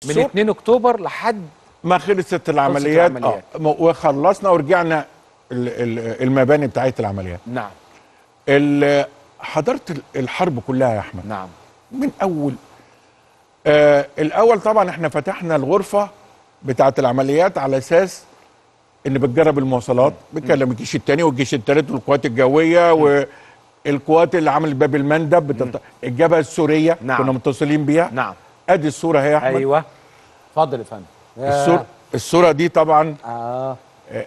من سور- 2 اكتوبر لحد ما خلصت العمليات, العمليات. آه م- وخلصنا ورجعنا ال- ال- المباني بتاعت العمليات نعم ال- حضرت ال- الحرب كلها يا احمد نعم من اول آه الاول طبعا احنا فتحنا الغرفه بتاعه العمليات على اساس ان بتجرب المواصلات بتكلم الجيش الثاني والجيش الثالث والقوات الجويه والقوات اللي عملت باب المندب بتط... الجبهه السوريه نعم. كنا متصلين بيها نعم ادي الصوره اهي يا احمد ايوه اتفضل يا فندم الصوره الصوره دي طبعا اه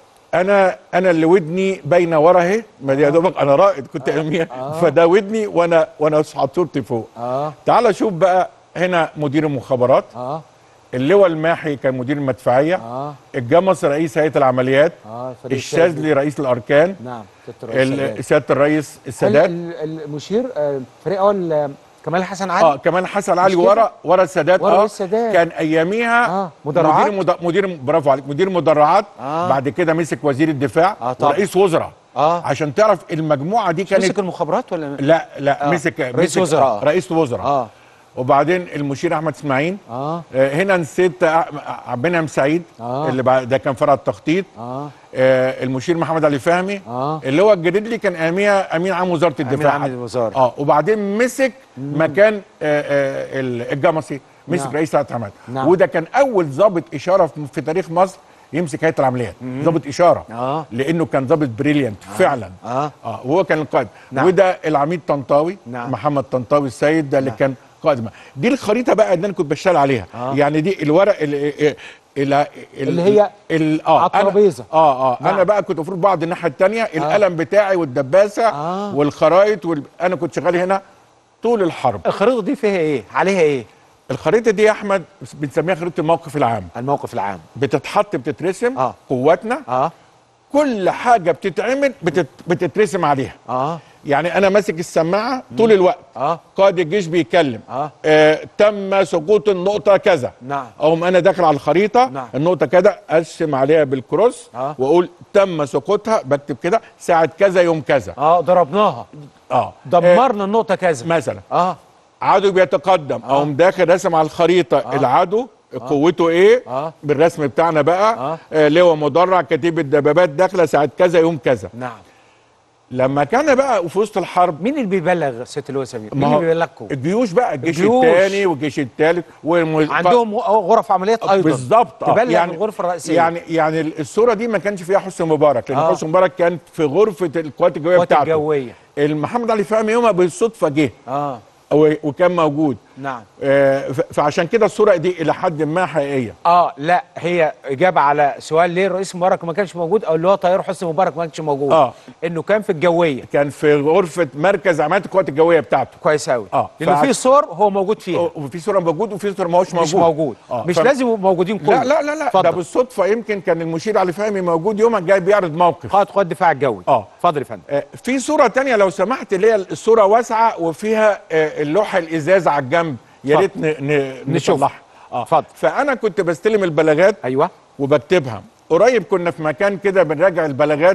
انا انا اللي ودني باينه ورا اهي ما دي يا دوبك انا رائد كنت ارميها فده ودني وانا وانا حاطط صورتي فوق اه تعال شوف بقى هنا مدير المخابرات اه اللواء الماحي كان مدير المدفعيه اه الجمص رئيس هيئه العمليات اه فريق الشاذلي رئيس الاركان نعم ست الرئيس السادات. ال- سياده الرئيس هل السادات ال- المشير آه، فريق اول آه، كمال حسن علي اه كمان حسن علي مش كده؟ ورا ورا السادات ورا اه السادات. كان اياميها آه، مدرعات؟ مدير مد... مدير برافو عليك مدير مدرعات آه. بعد كده مسك وزير الدفاع آه، طبعا. ورئيس وزراء اه عشان تعرف المجموعه دي كانت مسك المخابرات ولا لا لا آه. مسك رئيس مسك وزراء. آه. رئيس وزراء اه وبعدين المشير احمد اسماعيل اه آه، هنا نسيت آه، عبد المنعم سعيد آه. اللي بعد ده كان فرع التخطيط اه آه، المشير محمد علي فهمي آه. اللي هو الجديدلي كان اياميها امين عام وزاره الدفاع عام الوزارة. اه وبعدين مسك مكان آه، آه، ال- الجمصي مسك نعم. رئيس هيئه العمليات نعم. وده كان اول ضابط اشاره في- في تاريخ مصر يمسك هيئه العمليات ضابط اشاره آه. لانه كان ضابط بريليانت فعلا اه اه وهو كان القائد نعم. وده العميد طنطاوي نعم. محمد طنطاوي السيد ده اللي نعم. كان قائد دي الخريطه بقى اللي انا كنت بشتغل عليها آه. يعني دي الورق اللي, اللي, اللي هي ال- اه على أنا- الترابيزة. اه اه نعم. انا بقى كنت المفروض بعض الناحيه الثانيه القلم بتاعي والدباسه آه. والخرايط وال... انا كنت شغال هنا طول الحرب الخريطه دي فيها ايه عليها ايه الخريطه دي يا احمد بنسميها خريطه الموقف العام الموقف العام بتتحط بتترسم آه. قواتنا اه كل حاجه بتتعمل بتت... بتترسم عليها اه يعني انا ماسك السماعه طول الوقت اه قائد الجيش بيتكلم آه. آه تم سقوط النقطه كذا نعم. اقوم انا داخل على الخريطه نعم. النقطه كذا ارسم عليها بالكروس آه. واقول تم سقوطها بكتب كده ساعه كذا يوم كذا اه ضربناها اه آه، دمرنا النقطه كذا مثلا اه عدو بيتقدم اقوم داخل راسم على الخريطه آه. العدو قوته ايه آه. بالرسم بتاعنا بقى آه. آه لواء مدرع كتيبه دبابات داخله ساعه كذا يوم كذا نعم لما كان بقى في وسط الحرب مين اللي بيبلغ ست اللواء سمير مين ما اللي هو بيبلغكم الجيوش بقى الجيش الجيوش. الثاني والجيش الثالث والم... عندهم غرف عمليات ايضا بالظبط آه. تبلغ يعني الغرفه الرئيسيه يعني يعني الصوره دي ما كانش فيها حسني مبارك لان آه. حسني مبارك كان في غرفه القوات الجويه القوات بتاعته الجويه محمد علي فهمي يومها بالصدفه جه اه و- وكان موجود نعم آه، ف- فعشان كده الصوره دي الى حد ما حقيقيه اه لا هي اجابه على سؤال ليه الرئيس مبارك ما كانش موجود او اللي هو طيار حسني مبارك ما كانش موجود آه. انه كان في الجويه كان في غرفه مركز عمليات القوات الجويه بتاعته كويس قوي آه. لانه فع- في صور هو موجود فيها وفي صوره موجود وفي صوره ما هوش موجود مش موجود آه. مش ف- لازم يبقوا موجودين كلهم لا لا لا لا ده اتفضل بالصدفه يمكن كان المشير علي فهمي موجود يومها جاي بيعرض موقف قائد قوات الدفاع الجوي اه اتفضل يا فندم آه، في صورة تانية لو سمحت اللي هي الصورة واسعة وفيها آه، اللوحة الإزاز على الجنب يا ريت ن- ن- نشوف. نصلحها اه اتفضل. فأنا كنت بستلم البلاغات ايوه وبكتبها قريب كنا في مكان كده بنراجع البلاغات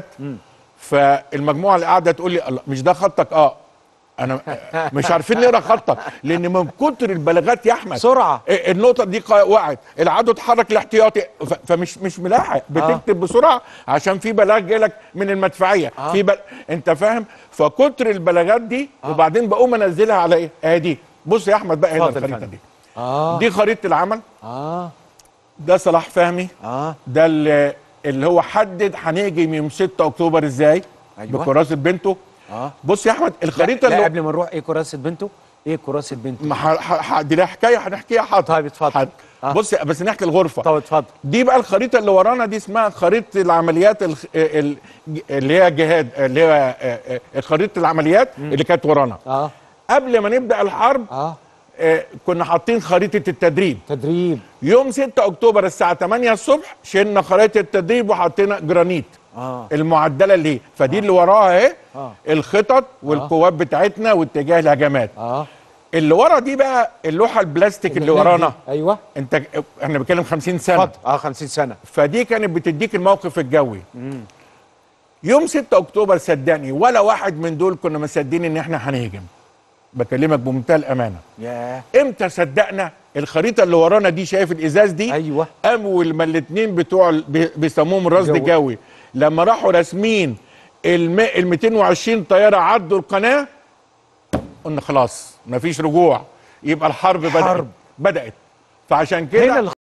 فالمجموعة اللي قاعدة تقول لي الله مش ده خطك اه انا آه، مش عارفين نقرا خطك لان من كتر البلاغات يا احمد سرعة. آه، النقطه دي قا- وقعت العدو اتحرك الاحتياطي ف- فمش مش ملاحق بتكتب بسرعه عشان في بلاغ جالك من المدفعيه آه. في بل... انت فاهم فكتر البلاغات دي وبعدين بقوم انزلها على ايه ادي بص يا احمد بقى هنا اتفضل يا الخريطه فندم. دي اه دي خريطه العمل اه ده صلاح فهمي اه ده اللي, اللي هو حدد هنهجم يوم 6 اكتوبر ازاي أيوة. بكراسه بنته اه بص يا احمد الخريطه لا اللي قبل ما نروح ايه كراسه بنته ايه كراسه بنته ما ح- ح- ح- دي لها حكايه هنحكيها حاضر طيب اتفضل. حاضر. آه. بص بس نحكي الغرفه طب اتفضل دي بقى الخريطه اللي ورانا دي اسمها خريطه العمليات الخ... ال- اللي هي جهاد اللي هي آه، آه، خريطه العمليات اللي كانت ورانا اه قبل ما نبدا الحرب اه آه، كنا حاطين خريطه التدريب تدريب يوم 6 اكتوبر الساعه 8 الصبح شلنا خريطه التدريب وحطينا جرانيت اه المعدله اللي هي فدي اللي وراها اهي آه. الخطط والقوات بتاعتنا واتجاه الهجمات اه اللي ورا دي بقى اللوحه البلاستيك اللي الجناب ورانا دي. ايوه انت احنا بنتكلم 50 سنه اتفضل اه 50 سنه فدي كانت بتديك الموقف الجوي يوم 6 اكتوبر صدقني ولا واحد من دول كنا مصدقين ان احنا هنهجم بكلمك بمنتهى الامانه ياه امتى صدقنا الخريطه اللي ورانا دي شايف الازاز دي ايوه اول ما الاثنين بتوع ال- بي- بيسموهم الرصد جوي. الجوي لما راحوا راسمين الم... ال 220 طياره عدوا القناه قلنا خلاص مفيش رجوع يبقى الحرب بدات حرب. بدات فعشان كده هنا